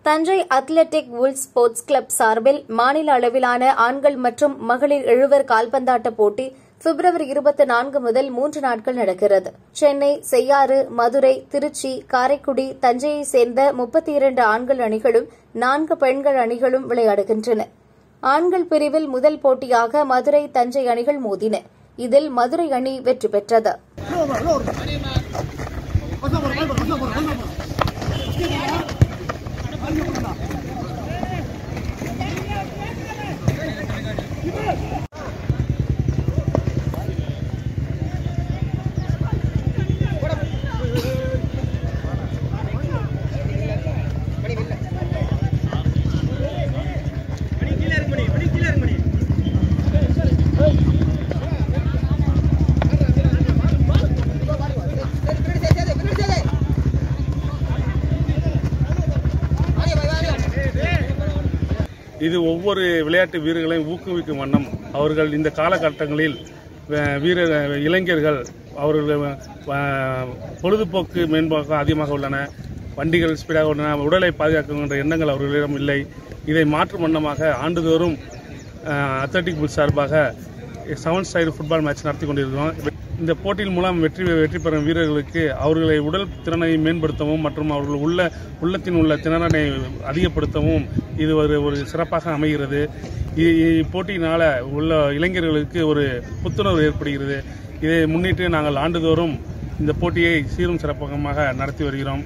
Thanjai athletic வுல் sports club சார்பில் மாநில அளவிலான ஆண்கள் மற்றும் மகளிர் எழுவர் கால்பந்தாட்ட போட்டி பிப்ரவரி இருபத்தி நான்கு முதல் மூன்று நாட்கள் நடக்கிறது சென்னை செய்யாறு மதுரை திருச்சி காரைக்குடி தஞ்சையைச் சேர்ந்த முப்பத்தி இரண்டு ஆண்கள் அணிகளும் நான்கு பெண்கள் அணிகளும் விளையாடுகின்றன ஆண்கள் பிரிவில் முதல் போட்டியாக மதுரை தஞ்சை அணிகள் மோதின இதில் மதுரை அணி வெற்றி பெற்றது இது ஒவ்வொரு விளையாட்டு வீரர்களையும் ஊக்குவிக்கும் வண்ணம் அவர்கள் இந்த காலகட்டங்களில் அஹ், வீரர் இளைஞர்கள் அவர்கள் அஹ், பொழுதுபோக்கு மேம்பாக்கம் அதிகமாக உள்ளன வண்டிகள் ஸ்பீடாக உள்ளன உடலை பாதுகாக்கின்ற எண்ணங்கள் அவர்களிடம் இல்லை இதை மாற்றும் வண்ணமாக ஆண்டுதோறும் அத்லட்டிக் புல் சார்பாக செவன் சைடு ஃபுட்பால் மேட்ச் நடத்தி கொண்டிருக்கிறோம் இந்த போட்டியின் மூலம் வெற்றி வெற்றி பெறும் வீரர்களுக்கு அவர்களை உடல் திறனை மேம்படுத்தவும் மற்றும் அவர்கள் உள்ள உள்ளத்தின் உள்ள திறனை அதிகப்படுத்தவும் இது ஒரு ஒரு சிறப்பாக அமைகிறது இ- இப்போட்டியினால உள்ள இளைஞர்களுக்கு ஒரு புத்துணர்வு ஏற்படுகிறது இதை முன்னிட்டு நாங்கள் ஆண்டுதோறும் இந்த போட்டியை சீரும் சிறப்பாக நடத்தி வருகிறோம்